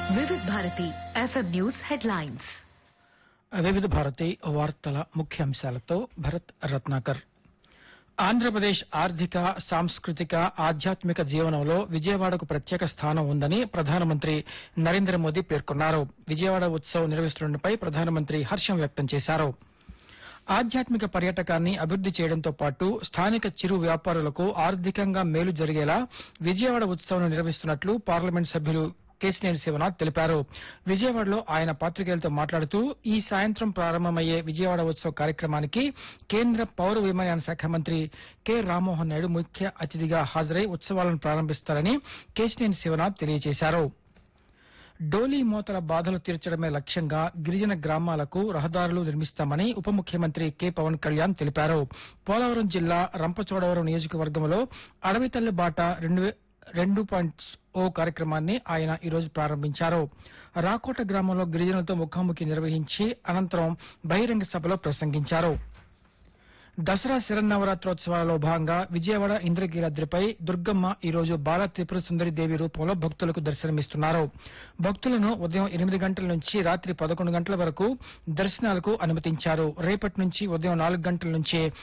వివిధ Bharati FM news headlines వివిధ భారతి వార్తల ముఖ్యాంశాలతో భరత్ రత్నాకర్ ఆంధ్రప్రదేశ్ ఆర్థిక సాంస్కృతిక ఆధ్యాత్మిక జీవనంలో విజయవాడకు ప్రత్యేక స్థానం ఉందని ప్రధానమంత్రి నరేంద్ర మోదీ పేర్కొన్నారు విజయవాడ ఉత్సవ్ నిర్వహిస్తుండటంపై ప్రధానమంత్రి హర్షం వ్యక్తం చేశారు ఆధ్యాత్మిక పర్యాటకాన్ని అభివృద్ది చేయడంతో పాటు స్థానిక చిరు వ్యాపారులకు ఆర్థికంగా మేలు జరిగేలా విజయవాడ ఉత్సవం నిర్వహిస్తున్నట్లు పార్లమెంట్ సభ్యులు కేసినేని శివనాథ్ తెలిపారు విజయవాడలో ఆయన పాత్రికేయులతో మాట్లాడుతూ ఈ సాయంత్రం ప్రారంభమయ్యే విజయవాడ ఉత్సవ కార్యక్రమానికి కేంద్ర పౌర విమానయాన శాఖ మంత్రి కె రామ్మోహన్ నాయుడు ముఖ్య అతిథిగా హాజరై ఉత్సవాలను ప్రారంభిస్తారని కేసినేని శివనాథ్ తెలియజేశారు డోలీ మోతల బాధలు తీర్చడమే లక్ష్యంగా గిరిజన గ్రామాలకు రహదారులు నిర్మిస్తామని ఉప ముఖ్యమంత్రి కె పవన్ కళ్యాణ్ తెలిపారు పోలవరం జిల్లా రంపచోడవరం నియోజకవర్గంలో అడవి తల్లి బాట రెండు వే- రెండు పాయింట్ ఓ కార్యక్రమాన్ని ఆయన ఈరోజు ప్రారంభించారు రాకోట గ్రామంలో గిరిజనులతో ముఖాముఖి నిర్వహించి అనంతరం బహిరంగ సభలో ప్రసంగించారు దసరా శరన్నవరాత్రోత్సవాలలో భాగంగా విజయవాడ ఇంద్రకీలాద్రిపై దుర్గమ్మ ఈ రోజు బాల త్రిపుర సుందరి దేవి రూపంలో భక్తులకు దర్శనమిస్తున్నారు భక్తులను ఉదయం ఎనిమిది గంటల నుంచి రాత్రి పదకొండు గంటల వరకు దర్శనాలకు అనుమతించారు రేపటి నుంచి ఉదయం నాలుగు గంటల నుంచి